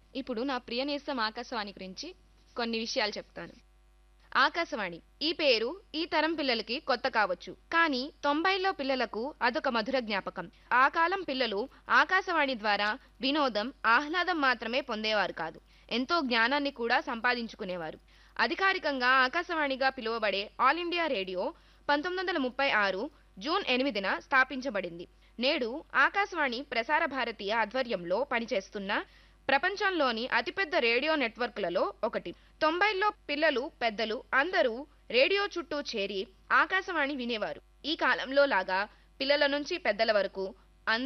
ఇప్పుడు నా ప్రియ నేస్తం ఆకాశవాణి గురించి కొన్ని విషయాలు చెప్తాను ఆకాశవాణి ఈ పేరు ఈ తరం పిల్లలకి కొత్త కావచ్చు కానీ తొంభైలో పిల్లలకు అదొక మధుర జ్ఞాపకం ఆ కాలం పిల్లలు ఆకాశవాణి ద్వారా వినోదం ఆహ్లాదం మాత్రమే పొందేవారు కాదు ఎంతో జ్ఞానాన్ని కూడా సంపాదించుకునేవారు అధికారికంగా ఆకాశవాణిగా పిలువబడే ఆల్ ఇండియా రేడియో పంతొమ్మిది వందల ముప్పై ఆరు జూన్ ఎనిమిదిన స్థాపించబడింది నేడు ఆకాశవాణి ప్రసార భారతి ఆధ్వర్యంలో పనిచేస్తున్న ప్రపంచంలోని అతిపెద్ద రేడియో నెట్వర్క్లలో ఒకటి తొంభైల్లో పిల్లలు పెద్దలు అందరూ రేడియో చుట్టూ చేరి ఆకాశవాణి వినేవారు ఈ కాలంలో లాగా పిల్లల నుంచి పెద్దల వరకు